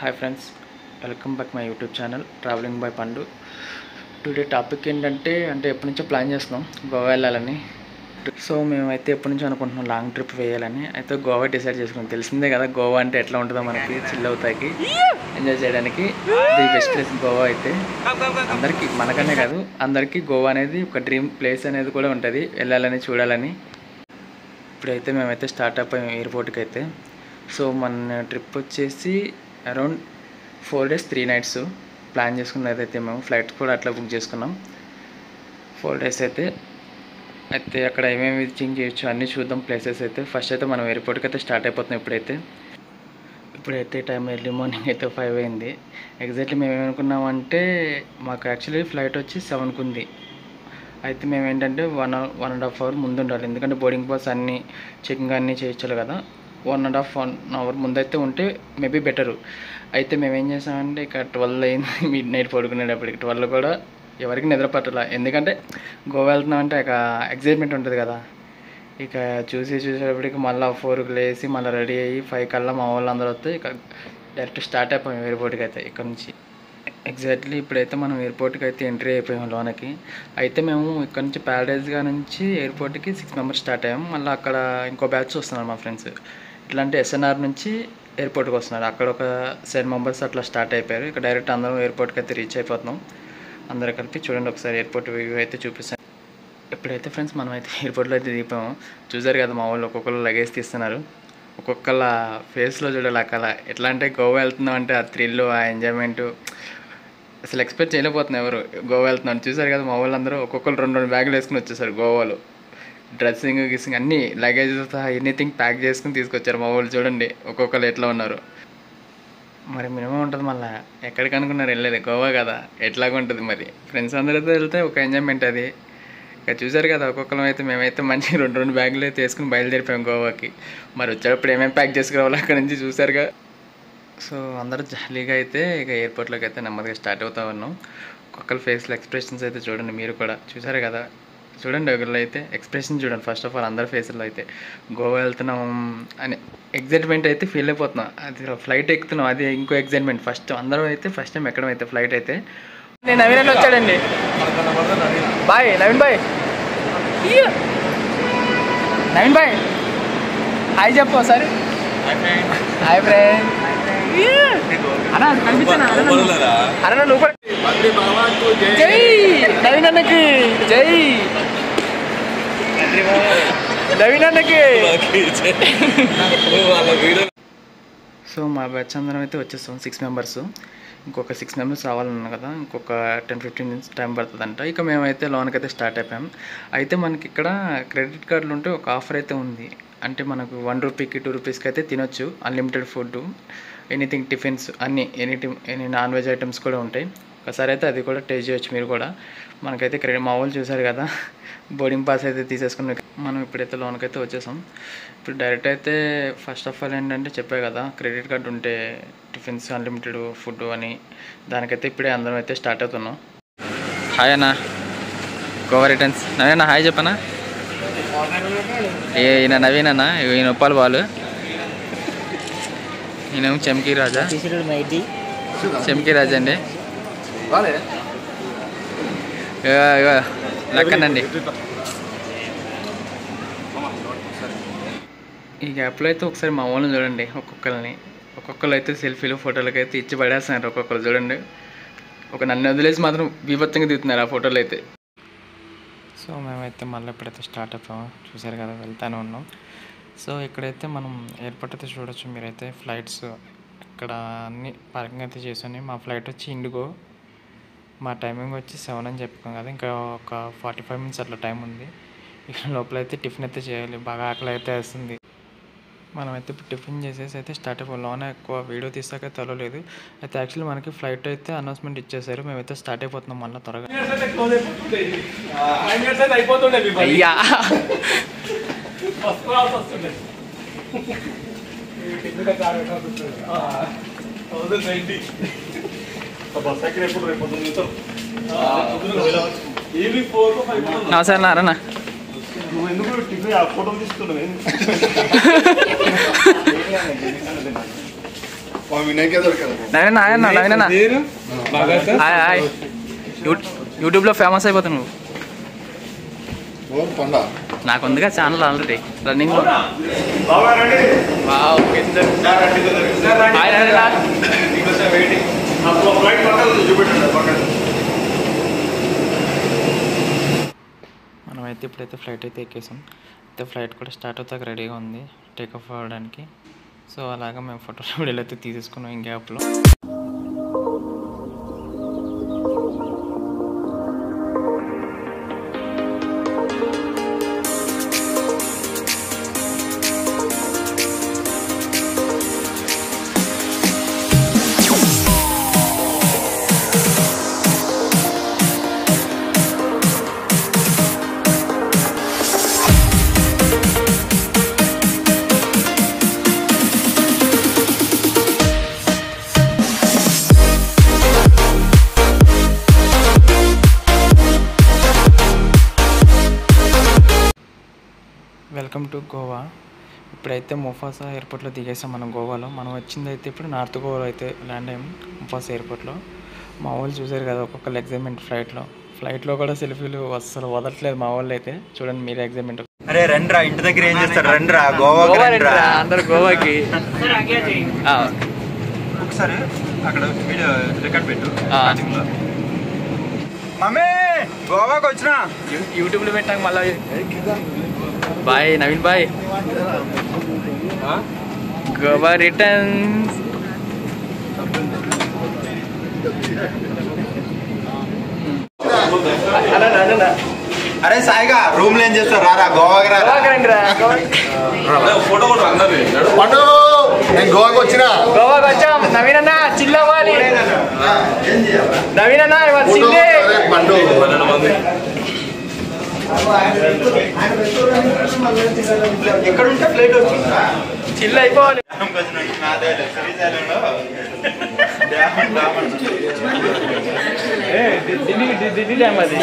Hi friends welcome back my YouTube channel travelling by Pandu today topic ఏంటంటే అంటే ఎప్పటి నుంచో ప్లాన్ చేస్తున్నాం గోవా వెళ్ళాలని సో మేమైతే ఎప్పటి నుంచో అనుకుంటున్నాం లాంగ్ ట్రిప్ వేయాలని అయితే గోవా డిసైడ్ చేసుకున్నాం తెలిసిందే కదా గోవా అంటే ఎట్లా ఉంటుందో మనకి చిల్ అవుతాకి ఎంజాయ్ చేయడానికి ది బెస్ట్ ప్లేస్ గోవా అయితే అందరికీ మనకనే కాదు అందరికీ గోవా అనేది ఒక డ్రీమ్ ప్లేస్ అనేది కూడా ఉంటుంది వెళ్ళాలని చూడాలని ఇప్పుడైతే మేమైతే స్టార్ట్ అయిపోయాం ఎయిర్పోర్ట్కి అయితే సో మన ట్రిప్ వచ్చేసి around four days three nights plan చేసుకున్నది అయితే మేము ఫ్లైట్ కూడా అట్లా బుక్ చేసుకున్నాం ఫోర్ డేస్ అయితే అయితే అక్కడ ఏమేమి విజిటింగ్ చేయొచ్చు అన్నీ చూద్దాం ప్లేసెస్ అయితే ఫస్ట్ అయితే మనం ఎయిర్పోర్ట్కి అయితే స్టార్ట్ అయిపోతున్నాం ఇప్పుడైతే ఇప్పుడైతే టైం ఎర్లీ మార్నింగ్ అయితే ఫైవ్ అయింది ఎగ్జాక్ట్లీ మేము ఏమనుకున్నామంటే మాకు యాక్చువల్లీ ఫ్లైట్ వచ్చి సెవెన్కి ఉంది అయితే మేము ఏంటంటే one one and half hour ముందు ఉండాలి ఎందుకంటే బోర్డింగ్ పాస్ అన్నీ చెకింగ్ అన్నీ చేయించాలి కదా one and half one hour ముందైతే ఉంటే మేబీ బెటరు అయితే మేము ఏం చేసామంటే ఇక ట్వెల్వ్ అయింది మిడ్ నైట్ పడుకునేటప్పటికి ట్వెల్వ్ కూడా ఎవరికి నిద్ర పట్టలే ఎందుకంటే గోవా వెళ్తున్నామంటే ఇక ఎగ్జైట్మెంట్ ఉంటుంది కదా ఇక చూసి చూసేటప్పటికి మళ్ళీ ఫోర్కి లేసి మళ్ళీ రెడీ అయ్యి ఫైవ్ కల్లా మా వాళ్ళు అందరూ వస్తే ఇక డైరెక్ట్ స్టార్ట్ అయిపోయాం ఎయిర్పోర్ట్కి అయితే ఇక్కడ నుంచి ఎగ్జాక్ట్లీ ఇప్పుడైతే మనం ఎయిర్పోర్ట్కి అయితే ఎంట్రీ అయిపోయాం లోనకి అయితే మేము ఇక్కడ నుంచి ప్యారడైజ్గా నుంచి ఎయిర్పోర్ట్కి సిక్స్ మెంబర్స్ స్టార్ట్ అయ్యాం మళ్ళీ అక్కడ ఇంకో బ్యాచ్ వస్తున్నారు మా ఫ్రెండ్స్ ఇట్లాంటి ఎస్ఎన్ఆర్ నుంచి ఎయిర్పోర్ట్కి వస్తున్నారు అక్కడ ఒక సెవెన్ మెంబర్స్ అట్లా స్టార్ట్ అయిపోయారు ఇక్కడ డైరెక్ట్ అందరం ఎయిర్పోర్ట్కి అయితే రీచ్ అయిపోతున్నాం అందరూ కలిపి చూడండి ఒకసారి ఎయిర్పోర్ట్ వ్యూ అయితే చూపిస్తాను ఇప్పుడైతే ఫ్రెండ్స్ మనం అయితే ఎయిర్పోర్ట్లో అయితే దిగిపోయాము చూసారు కదా మా వాళ్ళు ఒక్కొక్కరు లగేజ్ తీస్తున్నారు ఒక్కొక్కళ్ళ ఫేస్లో చూడాలి అక్కడ ఎట్లా అంటే గోవా వెళ్తున్నాం అంటే ఆ థ్రిల్ ఆ ఎంజాయ్మెంట్ అసలు ఎక్స్పెక్ట్ చేయలేకపోతున్నాం ఎవరు గోవా వెళ్తున్నాం చూసారు కదా మా వాళ్ళందరూ ఒక్కొక్కరు రెండు రెండు బ్యాగులు వేసుకుని వచ్చేసారు గోవాలో డ్రెస్సింగ్ గిస్సింగ్ అన్నీ లగేజ్ సహా ఎనీథింగ్ ప్యాక్ చేసుకుని తీసుకొచ్చారు మా వాళ్ళు చూడండి ఒక్కొక్కరు ఎట్లా ఉన్నారు మరి మినిమం ఉంటుంది మళ్ళీ ఎక్కడికి అనుకున్నారు వెళ్ళేది గోవా కదా ఎట్లాగా ఉంటుంది మరి ఫ్రెండ్స్ అందరితో వెళ్తే ఒక ఎంజాయ్మెంట్ అది ఇక చూసారు కదా ఒక్కొక్కరం అయితే మేమైతే మంచి రెండు రెండు బ్యాగులు అయితే వేసుకుని బయలుదేరిపోయాం గోవాకి మరి వచ్చేటప్పుడు ఏమేమి ప్యాక్ చేసుకురావాలో అక్కడ నుంచి చూసారుగా సో అందరూ జాలీగా అయితే ఇక ఎయిర్పోర్ట్లోకి అయితే నెమ్మదిగా స్టార్ట్ అవుతా ఉన్నాం ఒక్కొక్కరి ఫేస్లో ఎక్స్ప్రెషన్స్ అయితే చూడండి మీరు కూడా చూసారు కదా చూడండి ఒకళ్ళు అయితే ఎక్స్ప్రెషన్ చూడండి ఫస్ట్ ఆఫ్ ఆల్ అందరి ఫేస్లో అయితే గోవా వెళ్తున్నాం అని ఎగ్జైట్మెంట్ అయితే ఫీల్ అయిపోతున్నాం అది ఫ్లైట్ ఎక్కుతున్నాం అది ఇంకో ఎగ్జైట్మెంట్ ఫస్ట్ అందరం అయితే ఫస్ట్ టైం ఎక్కడం అయితే ఫ్లైట్ అయితే నేను నవీన్ అన్న వచ్చాడండి bye Naveen bye Naveen bye hi చెప్పు ఒకసారి హాయ్ ఫ్రెండ్ అన్న కనిపించాను అన్న నువ్వు కూడా జై నవీన్ అన్నకి జై నవీన్ అన్నకి సో మా బ్యాచ్ అందరం అయితే వచ్చేస్తాం సిక్స్ మెంబర్స్ ఇంకొక సిక్స్ మెంబర్స్ రావాలన్నా కదా ఇంకొక టెన్ ఫిఫ్టీన్ మినిట్స్ టైం పడుతుందంట ఇక మేమైతే లోన్కి అయితే స్టార్ట్ అయిపోయాం అయితే మనకి ఇక్కడ క్రెడిట్ కార్డులు ఉంటే ఒక ఆఫర్ అయితే ఉంది అంటే మనకు వన్ రూపీకి టూ రూపీస్కి అయితే తినొచ్చు అన్లిమిటెడ్ ఫుడ్ ఎనీథింగ్ టిఫిన్స్ అన్నీ any time any non veg items కూడా ఉంటాయి ఒకసారి అయితే అది కూడా టేస్ట్ చేయొచ్చు మీరు కూడా మనకైతే క్రెడిట్ మా వాళ్ళు చూసారు కదా బోర్డింగ్ పాస్ అయితే తీసేసుకుని మనం ఇప్పుడైతే లోన్కి అయితే వచ్చేసాం ఇప్పుడు డైరెక్ట్ అయితే ఫస్ట్ ఆఫ్ ఆల్ ఏంటంటే చెప్పే కదా క్రెడిట్ కార్డు ఉంటే టిఫిన్స్ అన్లిమిటెడ్ ఫుడ్ అని దానికైతే ఇప్పుడే అందరం అయితే స్టార్ట్ అవుతున్నాం హాయ్ అన్న గోవా రిటర్న్స్ నవీన్ హాయ్ చెప్పనా ఏ ఈయన నవీన్ అన్న ఈయన ఉప్పాలు బాలు ఈయన చెమ్కి రాజా చెమ్కి రాజా అండి ఇగో, ఇగో, లక్కనండి ఈ గ్యాప్లో అయితే ఒకసారి మా వాళ్ళని చూడండి ఒక్కొక్కరిని ఒక్కొక్కరు అయితే సెల్ఫీలు ఫోటోలకి అయితే ఇచ్చి పడేస్తున్నారు ఒక్కొక్కరు చూడండి ఒక నన్ను వదిలేసి మాత్రం బీభత్సంగా దిగుతున్నారు ఆ ఫోటోలు అయితే సో మేమైతే మళ్ళీ ఎప్పుడైతే స్టార్ట్ అయిపోయామో చూసారు కదా వెళ్తానే ఉన్నాం సో ఇక్కడైతే మనం ఎయిర్పోర్ట్ అయితే చూడొచ్చు మీరైతే ఫ్లైట్స్ ఇక్కడ అన్ని పార్కింగ్ అయితే చేసాను మా ఫ్లైట్ వచ్చి ఇండిగో మా టైమింగ్ వచ్చి సెవెన్ అని చెప్పుకోం కదా ఇంకా ఒక ఫార్టీ ఫైవ్ మినిట్స్ అట్లా టైం ఉంది ఇక్కడ లోపల అయితే టిఫిన్ అయితే చేయాలి బాగా ఆకలి అయితే వేస్తుంది మనం అయితే ఇప్పుడు టిఫిన్ చేసేసి అయితే స్టార్ట్ అయిపోయి లోన ఎక్కువ వీడియో తీసాక తెలవలేదు అయితే యాక్చువల్లీ మనకి ఫ్లైట్ అయితే అనౌన్స్మెంట్ ఇచ్చేసారు మేమైతే స్టార్ట్ అయిపోతున్నాం మళ్ళీ త్వరగా అయిపోతుండే మీ పని. అయ్యా ఫస్ట్ క్లాస్ వస్తుండే ఆ, 1090. ఆ బస్ ఎక్కడ ఎప్పుడు రేపు పొద్దున్న చూస్తాం. ఆ, పొద్దున్న వెళ్ళవచ్చు. ఈవినింగ్ ఫోర్ ఫైవ్ నమస్తే అన్న అన్న నువ్వు ఎందుకు టిఫిన్ ఆ ఫోటో తీసుకున్నావు వినాయకే దొరకదు నవీన నాయన నవీన పేరు బాగా హాయ్ హాయ్ యూ- యూట్యూబ్లో ఫేమస్ అయిపోతావు నువ్వు ఓ పండ నాకు ఉందిగా ఛానల్ ఆల్రెడీ రన్నింగ్ మనమైతే ఇప్పుడైతే ఫ్లైట్ అయితే ఎక్కేసాం అయితే ఫ్లైట్ కూడా స్టార్ట్ అవుతాక రెడీగా ఉంది టేక్ ఆఫ్ అవ్వడానికి సో అలాగా మేము ఫోటోలు వీడియోలు అయితే తీసేసుకున్నాం ఈ గ్యాప్లో వెల్కమ్ టు గోవా ఇప్పుడైతే ముఫాసా ఎయిర్పోర్ట్లో దిగేసాం మనం గోవాలో మనం వచ్చింది అయితే ఇప్పుడు నార్త్ గోవాలో అయితే ల్యాండ్ అయ్యాం ముఫాసా ఎయిర్పోర్ట్లో మా వాళ్ళు చూసారు కదా ఒక్కొక్కరు ఎగ్జామెంట్ ఫ్లైట్లో ఫ్లైట్లో కూడా సెల్ఫీలు అస్సలు వదలట్లేదు మా వాళ్ళు అయితే చూడండి మీరే ఎగ్జామెంట్ అరే రండ్రా ఇంటి దగ్గర ఏం చేస్తారు రండ్రా గోవాకి రండ్రా అందరు గోవాకి ఆ, ఒకసారి అక్కడ వీడియో రికార్డ్ పెట్టు ఆ. స్టార్టింగ్ లో మమ్మీ గోవాకి వచ్చినా యూ- యూట్యూబ్లో పెట్టాక మళ్ళీ bye Naveen bye Goa returns అరే సాయిగా రూమ్ లో ఏం చేస్తారు రారా గోవాకి రారా ఫోటో కూడా అందరి పండు నేను గోవాకి వచ్చిన గోవాకి వచ్చాం నవీన్ అన్న చిల్ అవ్వాలి నవీన్ అన్న ఇవాళ ఫోటో చిల్లే అరే పండు పన్నెండు మంది ఎక్కడ ఉంటే ఫ్లైట్ వస్తుందా చిల్ అయిపోవాలి ఏ, the- Delhi the- Delhi dam అది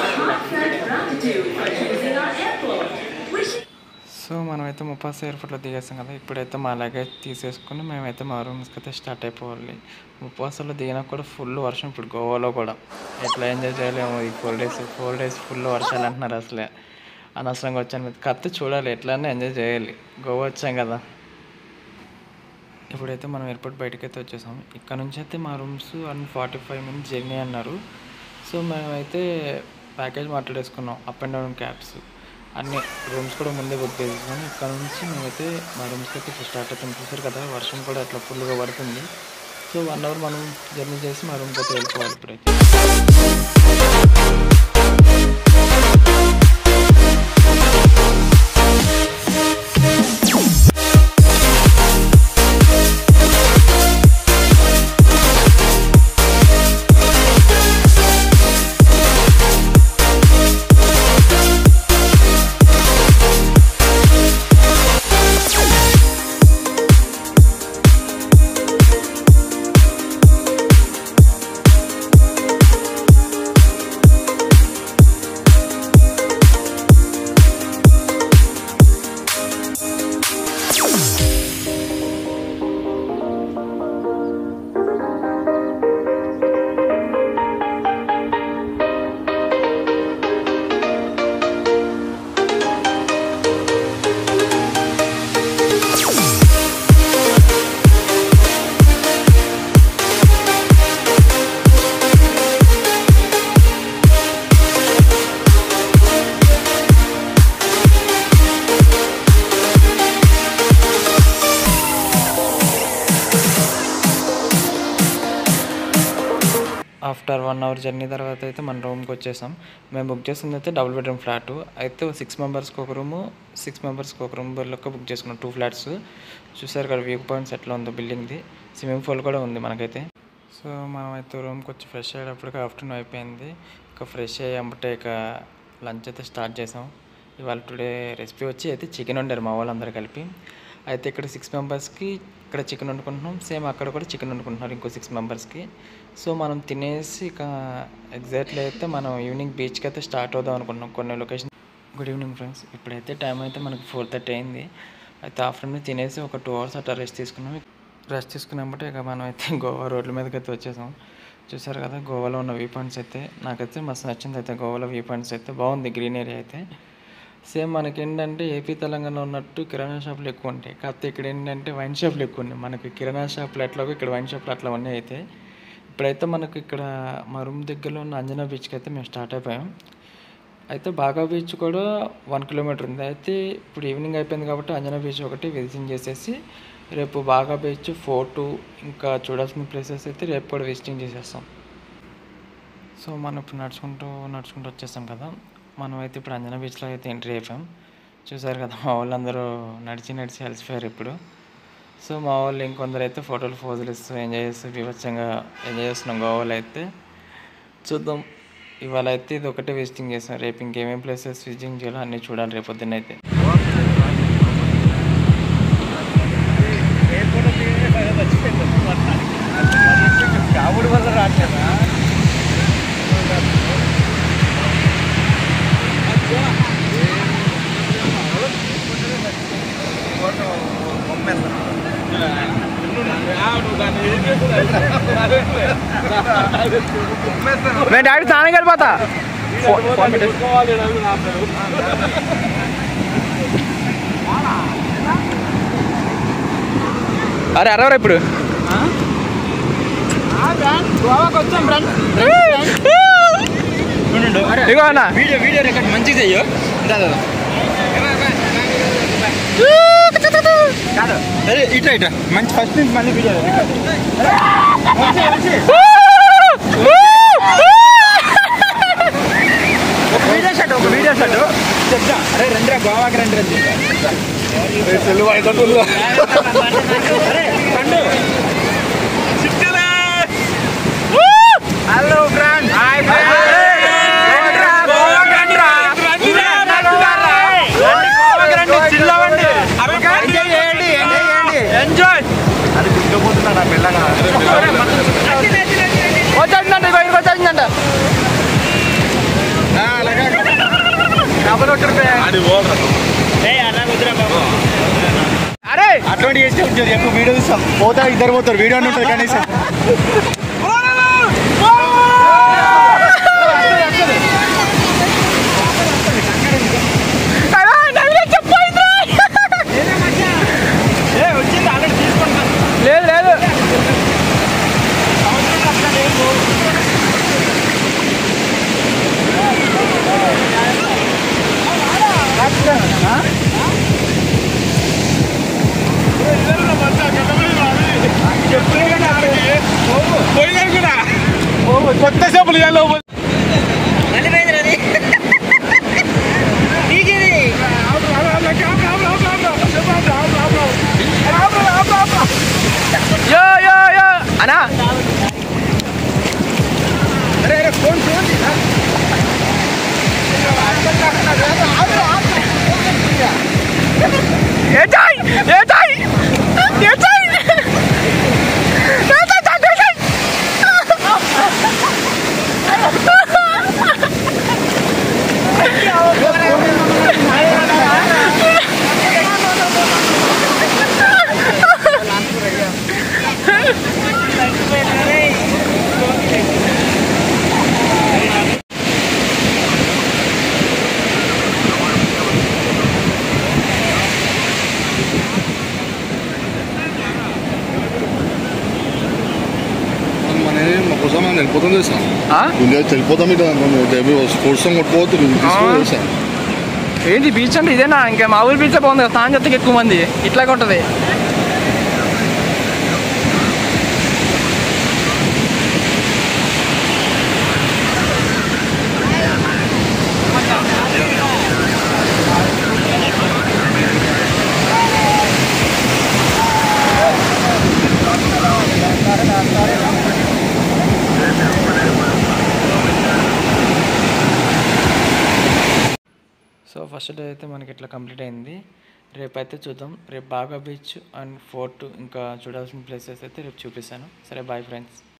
సో మనమైతే ముప్పాస్ ఎయిర్పోర్ట్లో దిగేస్తాం కదా ఇప్పుడైతే మా లగేజ్ తీసేసుకుని మేమైతే మా రూమ్స్కి అయితే స్టార్ట్ అయిపోవాలి ముప్పాసలో దిగినా కూడా ఫుల్ వర్షం ఇప్పుడు గోవాలో కూడా ఎట్లా ఎంజాయ్ చేయలేము ఈ four days four days full వర్షాలు అంటున్నారు అసలే అనవసరంగా వచ్చాను మీద కత్తి చూడాలి ఎట్లన్నా ఎంజాయ్ చేయాలి గోవా వచ్చాం కదా ఇప్పుడైతే మనం ఎయిర్పోర్ట్ బయటకి అయితే వచ్చేసాం ఇక్కడ నుంచి అయితే మా rooms one forty five minutes journey అన్నారు సో మేమైతే ప్యాకేజ్ మాట్లాడేసుకున్నాం అప్ అండ్ డౌన్ క్యాబ్స్ అన్ని రూమ్స్ కూడా ముందే బుక్ చేసేసాం ఇక్కడ నుంచి మేమైతే మా రూమ్స్కి అయితే ఇప్పుడు స్టార్ట్ అవుతాం చూసారు కదా వర్షం కూడా అట్లా ఫుల్గా పడుతుంది సో వన్ అవర్ మనం జర్నీ చేసి మా రూమ్కి అయితే వెళ్ళిపోవాలి ఇప్పుడైతే ఆఫ్టర్ వన్ అవర్ జర్నీ తర్వాత అయితే మన రూమ్కి వచ్చేసాం మేము బుక్ చేసింది అయితే డబుల్ బెడ్రూమ్ ఫ్లాట్ అయితే సిక్స్ మెంబర్స్కి ఒక రూము సిక్స్ మెంబర్స్కి ఒక రూమ్ లెక్క బుక్ చేసుకున్నాం టూ ఫ్లాట్స్ చూసారు కదా వ్యూ పాయింట్స్ ఎట్లా ఉందో బిల్డింగ్ది స్విమ్మింగ్ పూల్ కూడా ఉంది మనకైతే సో మనం అయితే రూమ్కి వచ్చి ఫ్రెష్ అయ్యేటప్పటికి ఆఫ్టర్నూన్ అయిపోయింది ఇక ఫ్రెష్ అయ్యామంటే ఇక లంచ్ అయితే స్టార్ట్ చేసాం ఇవాళ టుడే రెసిపీ వచ్చి అయితే చికెన్ వండారు మా వాళ్ళందరూ కలిపి అయితే ఇక్కడ సిక్స్ మెంబర్స్కి ఇక్కడ చికెన్ వండుకుంటున్నాం సేమ్ అక్కడ కూడా చికెన్ వండుకుంటున్నారు ఇంకో సిక్స్ మెంబర్స్కి సో మనం తినేసి ఇక ఎగ్జాక్ట్లీ అయితే మనం ఈవినింగ్ బీచ్కి అయితే స్టార్ట్ అవుదాం అనుకుంటున్నాం కొన్ని లొకేషన్ గుడ్ ఈవినింగ్ ఫ్రెండ్స్ ఇప్పుడైతే టైం అయితే మనకి ఫోర్ థర్టీ అయింది అయితే ఆఫ్టర్నూన్ తినేసి ఒక టూ అవర్స్ అట్లా రెస్ట్ తీసుకున్నాం బ్రష్ తీసుకున్నప్పుడు ఇక మనం అయితే గోవా రోడ్ల మీదకి అయితే వచ్చేసాం చూసారు కదా గోవాలో ఉన్న వ్యూ పాయింట్స్ అయితే నాకైతే మస్తు నచ్చింది అయితే గోవాలో వ్యూ పాయింట్స్ అయితే బాగుంది గ్రీన్ ఏరియా అయితే సేమ్ మనకి ఏంటంటే ఏపీ తెలంగాణ ఉన్నట్టు కిరాణా షాపులు ఎక్కువ ఉంటాయి కాకపోతే ఇక్కడ ఏంటంటే వైన్ షాపులు ఎక్కువ ఉన్నాయి మనకి కిరాణా షాపులు ఎట్లాగో ఇక్కడ వైన్ షాపులు అట్లా ఉన్నాయి అయితే ఇప్పుడైతే మనకు ఇక్కడ మా రూమ్ దగ్గరలో ఉన్న అంజనా బీచ్కి అయితే మేము స్టార్ట్ అయిపోయాం అయితే బాగా బీచ్ కూడా వన్ కిలోమీటర్ ఉంది అయితే ఇప్పుడు ఈవినింగ్ అయిపోయింది కాబట్టి అంజనా బీచ్ ఒకటి విజిటింగ్ చేసేసి రేపు బాగా బీచ్ ఫోర్టు ఇంకా చూడాల్సిన ప్లేసెస్ అయితే రేపు కూడా విజిటింగ్ చేసేస్తాం సో మనం ఇప్పుడు నడుచుకుంటూ నడుచుకుంటూ వచ్చేస్తాం కదా మనం అయితే ఇప్పుడు అంజనా బీచ్లో అయితే ఎంట్రీ అయిపోయాం చూసారు కదా మా వాళ్ళందరూ నడిచి నడిచి అలసిపోయారు ఇప్పుడు సో మా వాళ్ళు ఇంకొందరు అయితే ఫోటోలు ఫోజులు ఇస్తూ ఎంజాయ్ చేస్తూ వివచ్చంగా ఎంజాయ్ చేస్తున్నాం గోవాలో అయితే చూద్దాం ఇవాళ అయితే ఇది ఒకటే విజిటింగ్ చేస్తాం రేపు ఇంకేమేం ప్లేసెస్ విజిటింగ్ చేయాలో అన్నీ చూడాలి రేపు పొద్దున్న అయితే నేను డాడీ స్నానం వెళ్ళిపోతా అరే అరవరా ఇప్పుడు ఇగో అన్న వీడియో వీడియో రికార్డ్ మంచిగా చెయ్యు కాదు అరే ఇట్లా ఇట్లా మంచి ఫస్ట్ నుంచి మళ్ళీ వీడియో రికార్డ్ ఒక వీడియో షాట్ ఒక వీడియో షాట్ చెప్తా అరే రండిరా గోవాకి రండి రండి సెల్లు వాయిదా అరే పండు హలో ఫ్రెండ్ హాయ్ ఎంజాయ్ అది దిగ్గపోతున్నా నా మెల్లగా వచ్చేసిందంట ఇగో ఇక్కడికి వచ్చేసిందంట అలాగే అది పోరా అరే అటువంటి చేస్తే ఉంటుంది ఎక్కువ వీడియో తీస్తాం పోతా ఇద్దరు పోతారు వీడియో అని ఉంటుంది కనీసం లేదు లేదు కొత్త చెప్పులు ఇవ్వాలి యో యో యో అనా అరే అరే ఫోన్ ఫోన్ ఏచాయ్ ఏచాయ్ ఏచాయ్ మన మా కోసం నేను వెళ్ళిపోతాం చేసాను ఆ? ముందే వెళ్ళిపోతాం ఇట్లా స్పోర్ట్స్ సాంగ్ కొట్టుకోవద్దు తీసుకొని చేశాను ఏంటి బీచ్ అంటే ఇదేనా ఇంకా మా ఊరి బీచ్ బాగుంది కదా స్నానం చేస్తే ఎక్కువ మంది ఇట్లాగే ఉంటుంది సో ఫస్ట్ డే అయితే మనకి ఇట్లా కంప్లీట్ అయింది రేపు అయితే చూద్దాం రేపు బాగా బీచ్ అండ్ ఫోర్ట్ ఇంకా చూడాల్సిన ప్లేసెస్ అయితే రేపు చూపిస్తాను సరే బాయ్ ఫ్రెండ్స్